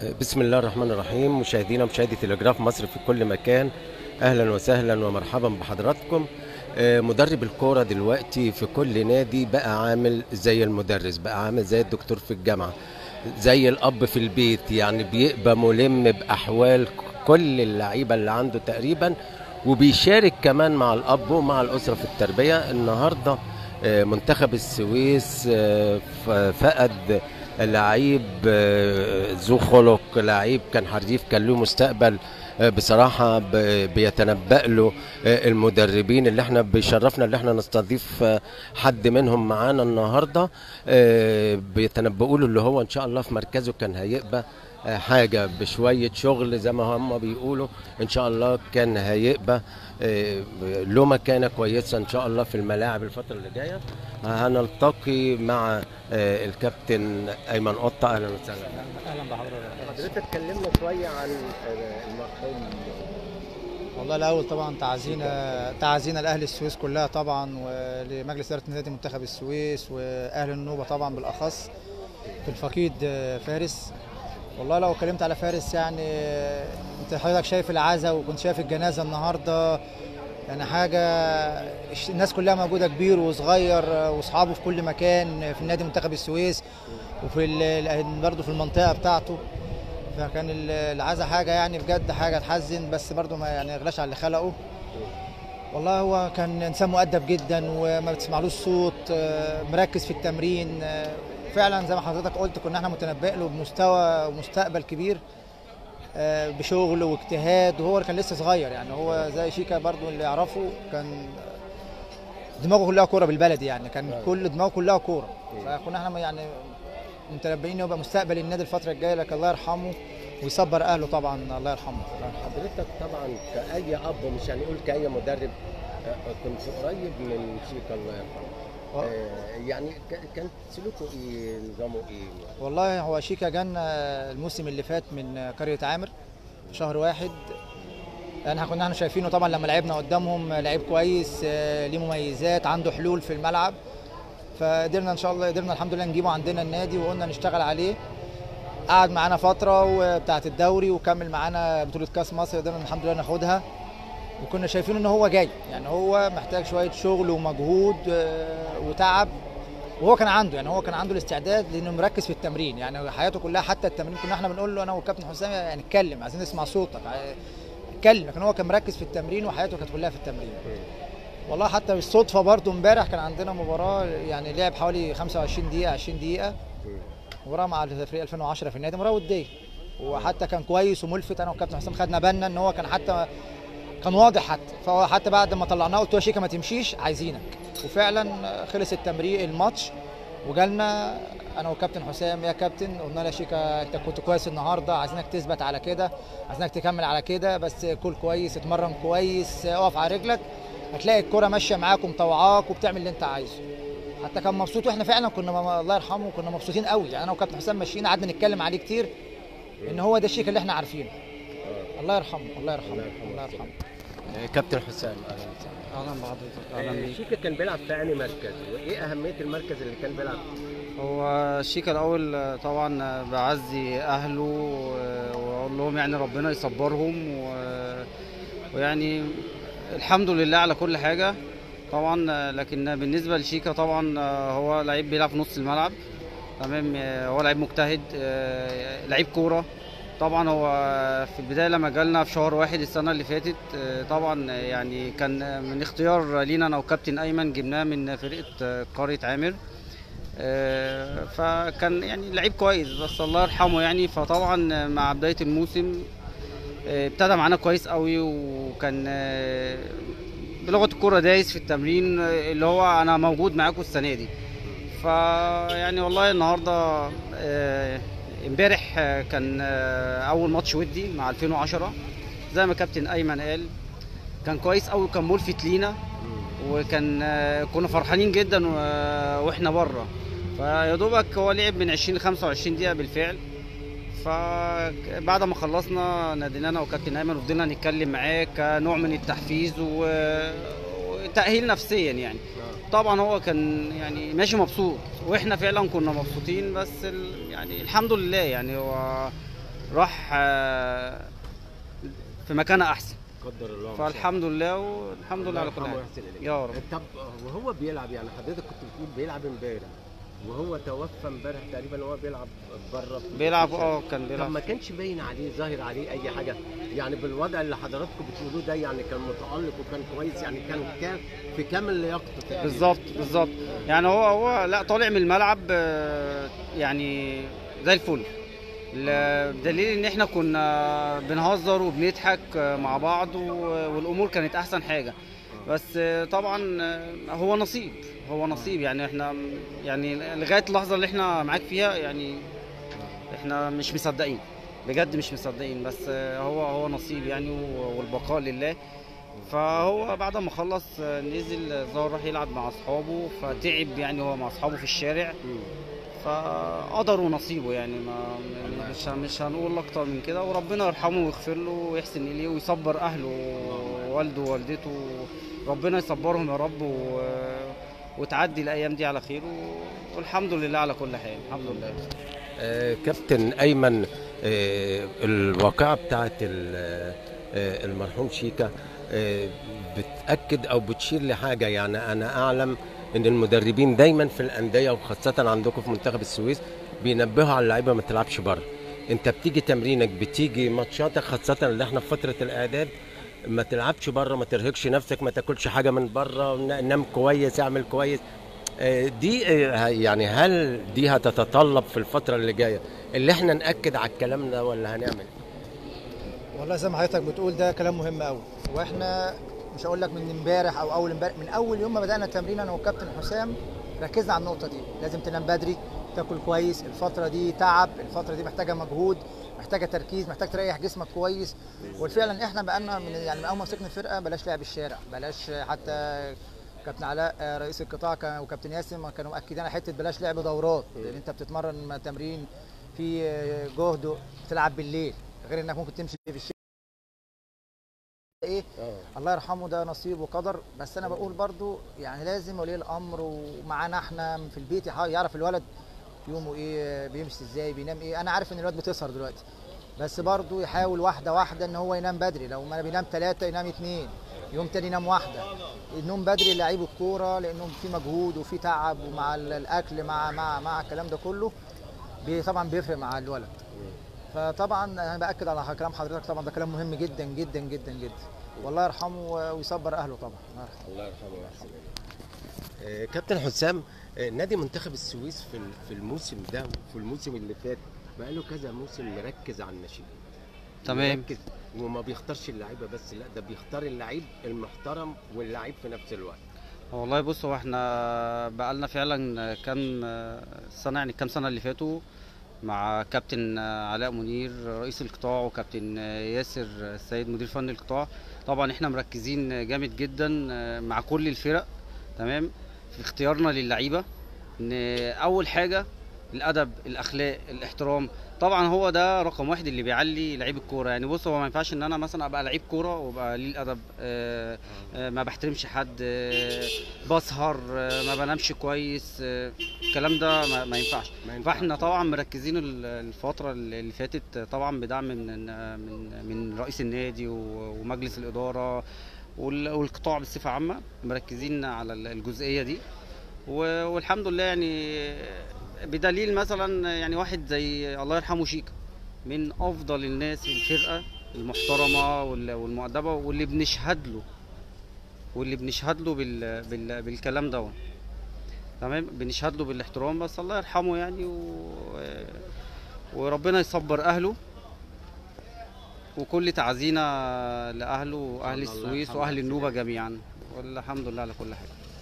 بسم الله الرحمن الرحيم مشاهدينا ومشاهدي تلجراف مصر في كل مكان اهلا وسهلا ومرحبا بحضراتكم آه، مدرب الكوره دلوقتي في كل نادي بقى عامل زي المدرس بقى عامل زي الدكتور في الجامعه زي الاب في البيت يعني بيبقى ملم باحوال كل اللعيبه اللي عنده تقريبا وبيشارك كمان مع الاب ومع الاسره في التربيه النهارده آه، منتخب السويس آه، ف- فقد لعيب آه، ذو خلق لعيب كان حريف كان له مستقبل آه، بصراحة ب- بيتنبأ له آه، المدربين اللي احنا بيشرفنا اللي احنا نستضيف آه، حد منهم معانا النهاردة آه، بيتنبؤوا له اللي هو ان شاء الله في مركزه كان هيبقى آه، حاجة بشوية شغل زي ما هم بيقولوا ان شاء الله كان هيبقى آه، له مكانة كويسة ان شاء الله في الملاعب الفترة اللي جاية هنلتقي مع آه، الكابتن ايمن قطة اهلا وسهلا اهلا بحضرتك حضرتك اتكلمنا شوية عن المرحوم والله الاول طبعا تعزينا تعزينا لاهل السويس كلها طبعا ولمجلس اداره نادي منتخب السويس واهل النوبه طبعا بالاخص في الفقيد آه، فارس والله لو اتكلمت على فارس يعني آه، انت حضرتك شايف العزا وكنت شايف الجنازه النهارده يعني حاجه الش- الناس كلها موجوده كبير وصغير آه، واصحابه في كل مكان آه، في نادي منتخب السويس وفي ال- برضه في المنطقه بتاعته فكان ال- العزا حاجه يعني بجد حاجه تحزن بس برضه ما يعني يغلاش على اللي خلقه والله هو كان انسان مؤدب جدا وما بتسمعلوش صوت آه، مركز في التمرين آه، فعلا زي ما حضرتك قلت كنا احنا متنبئ له بمستوى ومستقبل كبير آه، بشغل واجتهاد وهو كان لسه صغير يعني هو زي شيكا برضو اللي يعرفه كان دماغه كلها كوره بالبلدي يعني كان كل دماغه كلها كوره فكنا احنا يعني متنبئين انه يبقى مستقبل النادي الفتره الجايه لكن الله يرحمه ويصبر اهله طبعا الله يرحمه الله يرحمه حضرتك طبعا كأي أب مش هنقول كأي مدرب آه، كنت قريب من شيكا الله يرحمه آه. آه، يعني ك- كان سلوكه ايه نظامه ايه والله هو شيكا جانا الموسم اللي فات من قرية عامر في شهر واحد احنا كنا احنا شايفينه طبعا لما لعبنا قدامهم لعيب كويس آه، ليه مميزات عنده حلول في الملعب فقدرنا ان شاء الله قدرنا الحمد لله نجيبه عندنا النادي وقلنا نشتغل عليه قعد معانا فترة بتاعة الدوري وكمل معانا بطولة كاس مصر قدرنا الحمد لله ناخدها وكنا شايفين ان هو جاي يعني هو محتاج شوية شغل ومجهود آه، وتعب وهو كان عنده يعني هو كان عنده الاستعداد لانه مركز في التمرين يعني حياته كلها حتى التمرين كنا احنا بنقول له انا والكابتن حسام يعني اتكلم عايزين نسمع صوتك ع- اتكلم لكن هو كان مركز في التمرين وحياته كانت كلها في التمرين والله حتى بالصدفه برضو امبارح كان عندنا مباراه يعني لعب حوالي 25 دقيقه 20 دقيقه مباراه مع الفريق 2010 في النادي مباراه وديه وحتى كان كويس وملفت انا والكابتن حسام خدنا بالنا ان هو كان حتى كان واضح حتى فهو حتى بعد ما طلعناه قلت له يا شيكا ما تمشيش عايزينك وفعلا خلص التمرين الماتش وجالنا انا وكابتن حسام يا كابتن قلنا له يا شيكا انت كنت كويس النهارده عايزينك تثبت على كده عايزينك تكمل على كده بس كل كويس اتمرن كويس اقف على رجلك هتلاقي الكرة ماشيه معاك ومطوعاك وبتعمل اللي انت عايزه حتى كان مبسوط واحنا فعلا كنا م- الله يرحمه كنا مبسوطين قوي يعني انا وكابتن حسام ماشيين قعدنا نتكلم عليه كتير ان هو ده الشيك اللي احنا عارفينه الله يرحمه الله يرحمه الله يرحمه آه، كابتن حسام اهلا وسهلا اهلا بحضرتك اهلا آه، بيك شيكا كان بيلعب في أنهي مركز وايه اهميه المركز اللي كان بيلعب فيه؟ هو شيكا الاول آه، طبعا آه، بعزي اهله آه، واقول لهم يعني ربنا يصبرهم و- ويعني الحمد لله على كل حاجه طبعا آه، لكن بالنسبه لشيكا طبعا آه، هو لعيب بيلعب في نص الملعب تمام آه، هو لعيب مجتهد آه، لعيب كوره طبعا هو في البدايه لما جالنا في شهر واحد السنه اللي فاتت آه، طبعا آه، يعني كان من اختيار لينا انا وكابتن ايمن جبناه من فرقه آه، قريه عامر آه، فكان يعني لعيب كويس بس الله يرحمه يعني فطبعا مع بدايه الموسم آه، ابتدى معانا كويس قوي وكان آه، بلغه الكوره دايس في التمرين آه، اللي هو انا موجود معاكم السنه دي فيعني والله النهارده آه، امبارح آه، كان آه، اول ماتش ودي مع 2010 زي ما كابتن ايمن قال كان كويس قوي وكان ملفت لينا وكان آه، كنا فرحانين جدا و- واحنا بره فيا دوبك هو لعب من 20 ل 25 دقيقه بالفعل فبعد ما خلصنا نادينا انا وكابتن ايمن وفضلنا نتكلم معاه كنوع من التحفيز و- وتاهيل نفسيا يعني طبعا هو كان يعني ماشي مبسوط واحنا فعلا كنا مبسوطين بس ال... يعني الحمد لله يعني هو راح آه، في مكانه احسن قدر الله فالحمد لله والحمد لله على كل حاجه يا رب طب وهو بيلعب يعني حضرتك كنت بتقول بيلعب امبارح وهو توفى امبارح تقريبا وهو بيلعب بره في بيلعب الشارع. اه كان طب بيلعب ما كانش باين عليه ظاهر عليه اي حاجه يعني بالوضع اللي حضراتكم بتقولوه ده يعني كان متالق وكان كويس يعني كان كان في كامل لياقته تقريباً. بالظبط بالظبط يعني هو هو لا طالع من الملعب آه، يعني زي الفل ل- بدليل ان احنا كنا بنهزر وبنضحك آه، مع بعض و- والامور كانت احسن حاجه بس آه، طبعا آه، هو نصيب هو نصيب يعني احنا يعني لغايه اللحظه اللي احنا معاك فيها يعني احنا مش مصدقين بجد مش مصدقين بس آه، هو هو نصيب يعني و- والبقاء لله فهو بعد ما خلص آه، نزل ظهر راح يلعب مع اصحابه فتعب يعني هو مع اصحابه في الشارع مم. فقدروا نصيبه يعني ما مش مش هنقول اكتر من كده وربنا يرحمه ويغفر له ويحسن اليه ويصبر اهله ووالده ووالدته ربنا يصبرهم يا رب و... وتعدي الايام دي على خير و... والحمد لله على كل حال الحمد لله آه، كابتن ايمن آه، الواقعه بتاعت ال- آه، المرحوم شيكا آه، بتاكد او بتشير لحاجه يعني انا اعلم ان المدربين دايما في الانديه وخاصه عندكم في منتخب السويس بينبهوا على اللعيبه ما تلعبش بره انت بتيجي تمرينك بتيجي ماتشاتك خاصه اللي احنا في فتره الاعداد ما تلعبش بره ما ترهقش نفسك ما تاكلش حاجه من بره ن- نام كويس اعمل كويس آه، دي آه، يعني هل دي هتتطلب في الفترة اللي جاية اللي احنا نأكد على الكلام ده ولا هنعمل إيه؟ والله زي ما حضرتك بتقول ده كلام مهم قوي واحنا مش هقول لك من امبارح او اول امبارح من اول يوم ما بدانا التمرين انا والكابتن حسام ركزنا على النقطه دي لازم تنام بدري تاكل كويس الفتره دي تعب الفتره دي محتاجه مجهود محتاجه تركيز محتاج تريح جسمك كويس وفعلا احنا بقالنا من يعني من اول ما مسكنا الفرقه بلاش لعب الشارع بلاش حتى كابتن علاء آه، رئيس القطاع كان- وكابتن ياسم كانوا مأكدين على حته بلاش لعب دورات لان انت بتتمرن تمرين في آه، جهد بتلعب بالليل غير انك ممكن تمشي في الشارع ايه الله يرحمه ده نصيب وقدر بس انا بقول برضو يعني لازم ولي الامر ومعانا احنا في البيت يحاول يعرف الولد يومه ايه بيمشي ازاي بينام ايه انا عارف ان الولد بتسهر دلوقتي بس برضو يحاول واحده واحده ان هو ينام بدري لو ما بينام ثلاثه ينام اثنين يوم تاني ينام واحده النوم بدري لعيب الكوره لانه في مجهود وفي تعب ومع ال- الاكل مع مع مع الكلام ده كله بي طبعا بيفرق مع الولد فطبعا انا باكد على كلام حضرتك طبعا ده كلام مهم جدا جدا جدا جدا والله يرحمه ويصبر اهله طبعا الله يرحمه الله يرحمه ويحسن إليه. آه، كابتن حسام آه، نادي منتخب السويس في ال- في الموسم ده وفي الموسم اللي فات بقى له كذا موسم مركز على الناشئين تمام. مركز وما بيختارش اللعيبه بس لا ده بيختار اللعيب المحترم واللعيب في نفس الوقت والله بص هو احنا بقالنا فعلا كام سنه يعني كام سنه اللي فاتوا مع كابتن علاء منير رئيس القطاع وكابتن ياسر السيد مدير فني القطاع طبعا احنا مركزين جامد جدا مع كل الفرق تمام في اختيارنا للعيبه ان اول حاجه الادب الاخلاق الاحترام طبعا هو ده رقم واحد اللي بيعلي لعيب الكوره يعني بص هو ما ينفعش ان انا مثلا ابقى لعيب كوره وابقى قليل الادب آه، آه، ما بحترمش حد آه، بسهر آه، ما بنامش كويس آه، الكلام ده ما, ما ينفعش ما ينفعش. فاحنا طبعا مركزين ال- الفتره اللي فاتت طبعا بدعم من من من رئيس النادي و- ومجلس الاداره وال- والقطاع بصفه عامه مركزين على ال- الجزئيه دي و- والحمد لله يعني بدليل مثلا يعني واحد زي الله يرحمه شيكا من افضل الناس في الفرقه المحترمه وال- والمؤدبه واللي بنشهد له واللي بنشهد له بال... بال... بالكلام ده تمام بنشهد له بالاحترام بس الله يرحمه يعني و... وربنا يصبر اهله وكل تعزينا لاهله واهل الله السويس يرحمه واهل ويحسن النوبه إليه. جميعا والحمد لله على كل حاجه